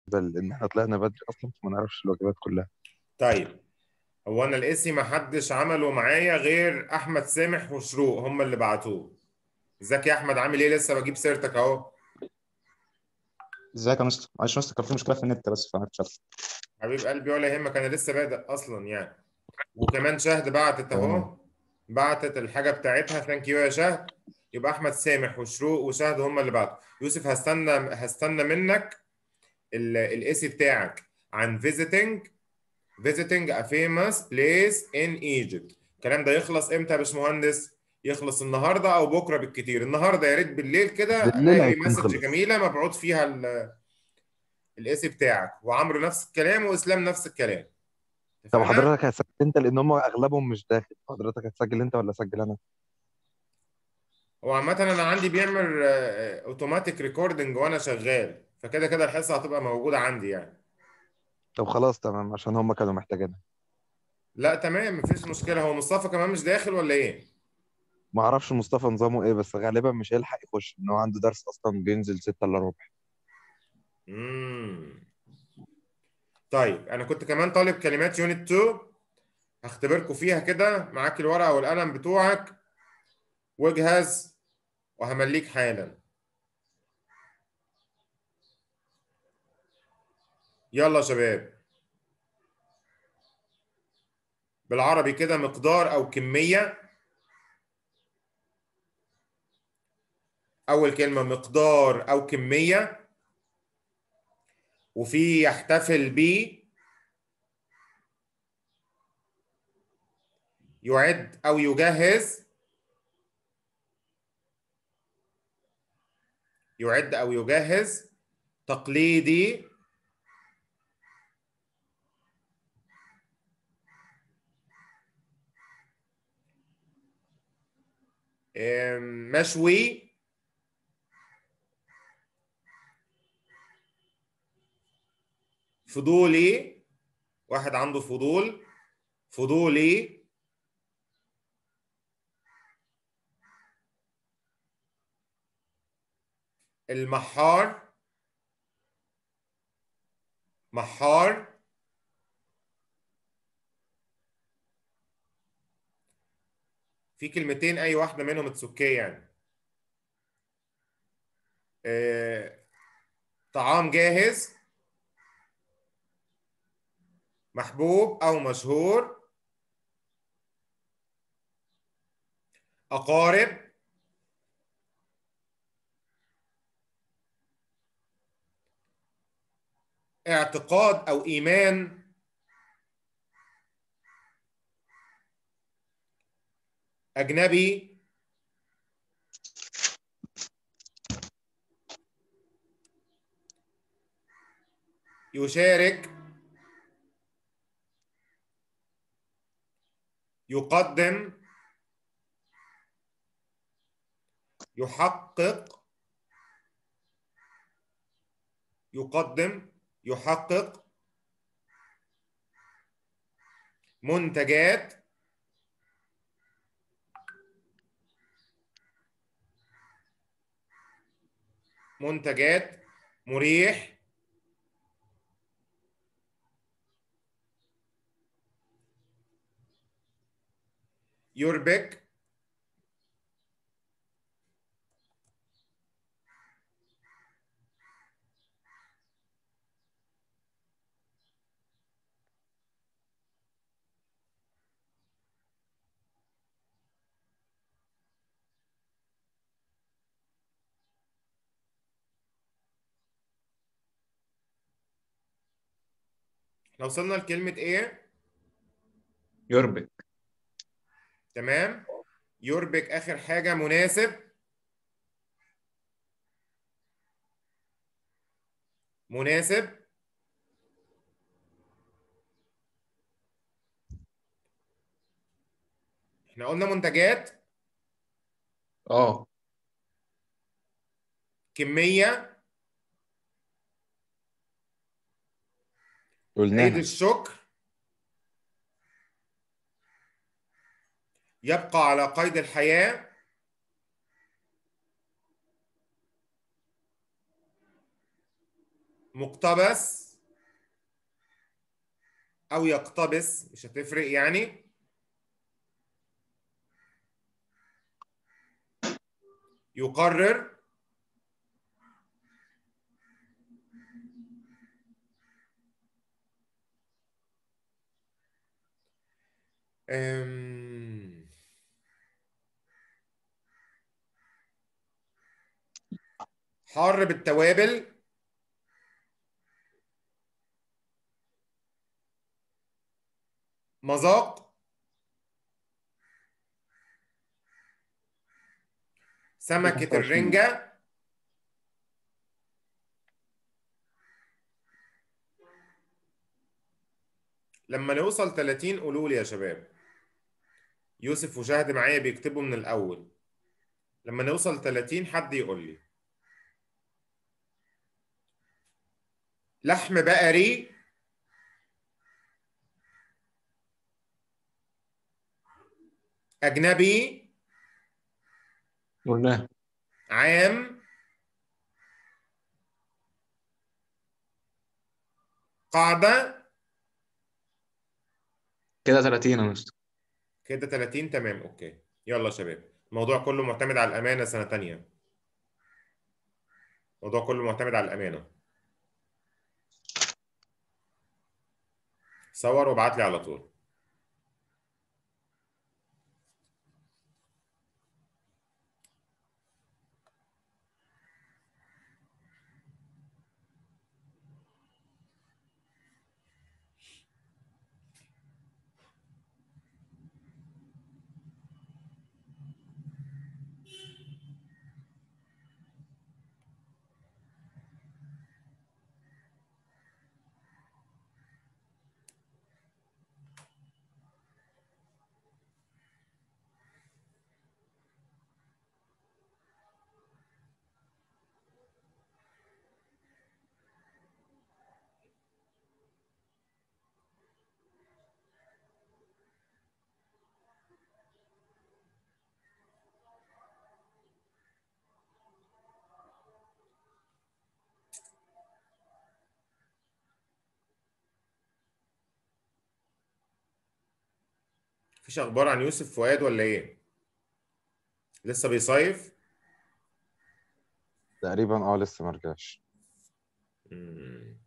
لان احنا طلعنا بدري اصلا فما نعرفش الوجبات كلها طيب هو انا الاسي ما حدش عمله معايا غير احمد سامح وشروق هم اللي بعتوه ازيك يا احمد عامل ايه لسه بجيب سيرتك اهو ازيك يا مستر معلش يا مستر كان في مشكله في النت بس فما عرفتش أدخل. حبيب قلبي ولا يهمك انا لسه بادئ اصلا يعني وكمان شهد بعتت اهو تمام. بعتت الحاجه بتاعتها ثانك يو يا شهد يبقى احمد سامح وشروق وشهد هم اللي بعتوا يوسف هستنى هستنى منك الاسي بتاعك عن visiting visiting a famous place in Egypt الكلام ده يخلص امتى يا باشمهندس يخلص النهارده او بكره بالكتير النهارده يا ريت بالليل كده بالليل الاقي هيكون مسج خلص. جميله مبعوث فيها ال- الاسي بتاعك وعمرو نفس الكلام واسلام نفس الكلام طب اتفقنا؟ حضرتك هتسجل انت لان هم اغلبهم مش داخل حضرتك هتسجل انت ولا اسجل انا هو عامة أنا عندي بيعمل اوتوماتيك ريكوردنج وأنا شغال فكده كده الحصة هتبقى موجودة عندي يعني طب خلاص تمام عشان هم كانوا محتاجينها لا تمام مفيش مشكلة هو مصطفى كمان مش داخل ولا إيه؟ ما اعرفش مصطفى نظامه ايه بس غالبا مش هيلحق يخش ان هو عنده درس اصلا بينزل 6 الا ربع مم. طيب أنا كنت كمان طالب كلمات يونت 2 هختبركم فيها كده معاك الورقة والقلم بتوعك واجهز وهمليك حالا يلا يا شباب بالعربي كده مقدار أو كمية أول كلمة مقدار أو كمية وفي يحتفل ب يعد أو يجهز يعد أو يجهز تقليدي أم، مشوي فضولي واحد عنده فضول فضولي المحار محار في كلمتين اي واحده منهم تسكيه يعني آه، طعام جاهز محبوب او مشهور اقارب اعتقاد او ايمان اجنبي يشارك يقدم يحقق يقدم يحقق منتجات منتجات مريح يربك احنا وصلنا لكلمة ايه؟ يربك تمام يربك اخر حاجة مناسب مناسب احنا قلنا منتجات اه كمية عيد قلناها الشكر يبقى على قيد الحياة مقتبس او يقتبس مش هتفرق يعني يقرر أم... حار بالتوابل مذاق سمكة الرنجة لما نوصل 30 قولوا لي يا شباب يوسف وشاهد معايا بيكتبوا من الأول لما نوصل 30 حد يقول لي لحم بقري أجنبي قلناها عام قاعدة كده 30 يا مستر كده 30 تمام اوكي يلا يا شباب الموضوع كله معتمد على الأمانة سنة تانية الموضوع كله معتمد على الأمانة صور وابعت لي على طول مفيش أخبار عن يوسف فؤاد ولا إيه؟ لسه بيصيف؟ تقريبا اه لسه ما رجعش مم.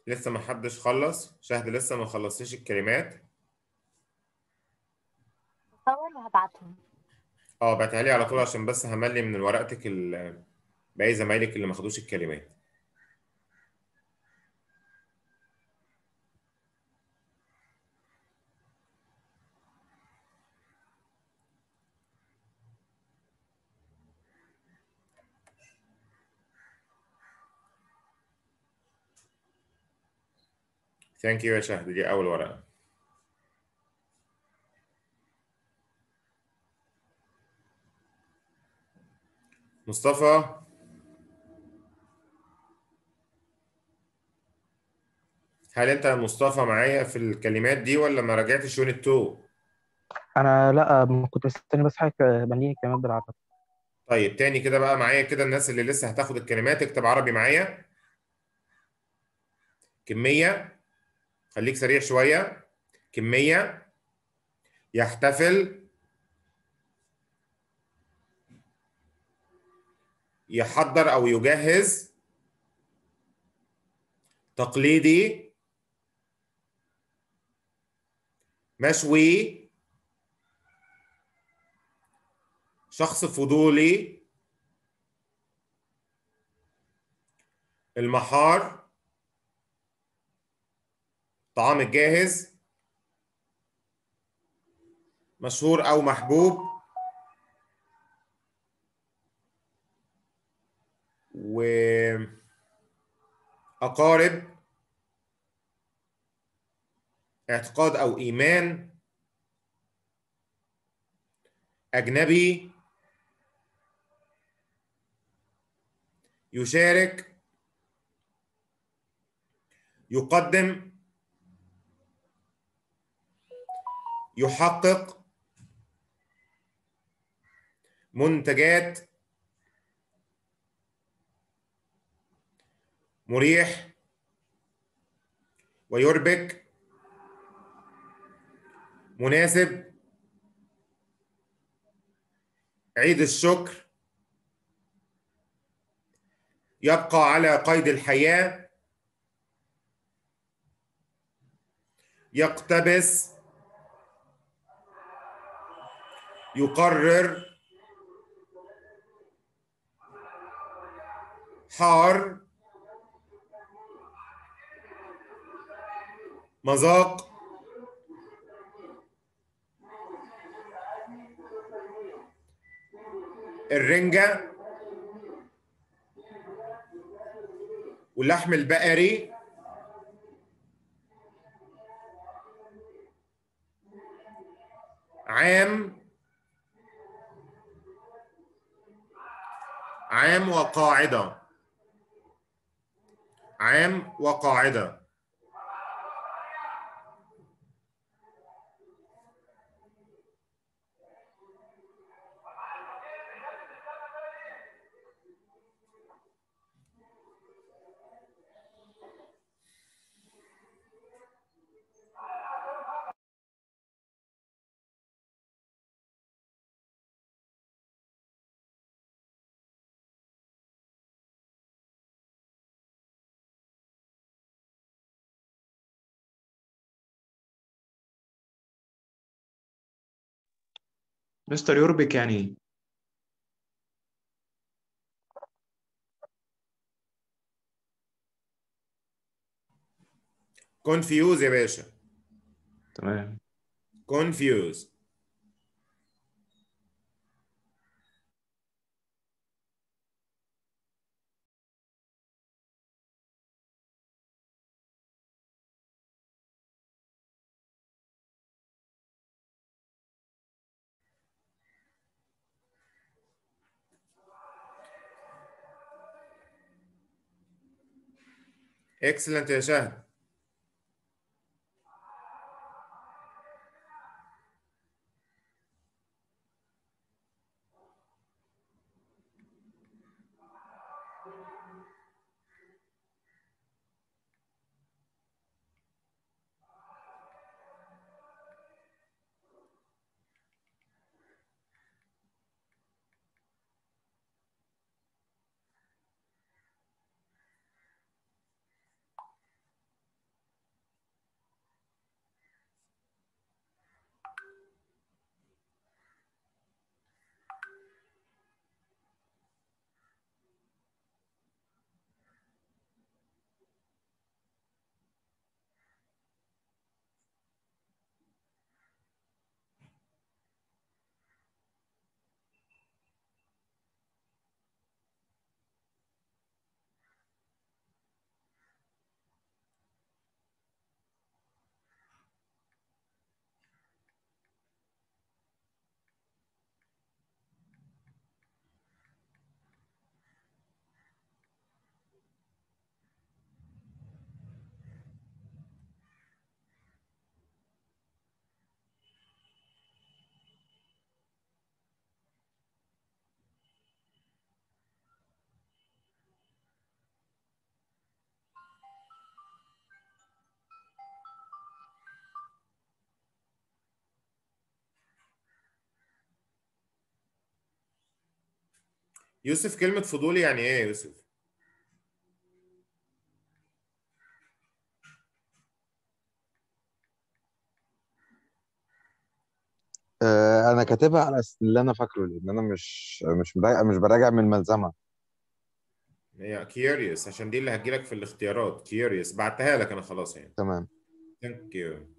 لسه ما حدش خلص شهد لسه ما خلصتش الكلمات صور وهبعتهم اه بعتها لي على طول عشان بس هملي من ورقتك ال- باقي زمايلك اللي ما خدوش الكلمات ثانك يو يا شهد دي اول ورقه مصطفى هل انت يا مصطفى معايا في الكلمات دي ولا ما راجعتش يونت 2 انا لا ما كنت مستني بس حضرتك بنيني الكلمات بالعربي طيب تاني كده بقى معايا كده الناس اللي لسه هتاخد الكلمات اكتب عربي معايا كمية خليك سريع شوية كمية يحتفل يحضر أو يجهز تقليدي مشوي شخص فضولي المحار طعام الجاهز مشهور أو محبوب وأقارب اعتقاد أو إيمان أجنبي يشارك يقدم يحقق منتجات مريح ويربك مناسب عيد الشكر يبقى على قيد الحياة يقتبس يقرر حار مذاق الرنجة واللحم البقري عام عام وقاعدة عام وقاعدة مستر يوربك يعني ايه؟ confuse يا باشا تمام confuse excellent يا شهد يوسف كلمة فضولي يعني ايه يا يوسف؟ آه انا كاتبها على أس- اللي انا فاكره لان انا مش مش براجع مش براجع من الملزمه هي كيوريوس عشان دي اللي هتجيلك في الاختيارات كيوريوس بعتها لك انا خلاص يعني تمام ثانك يو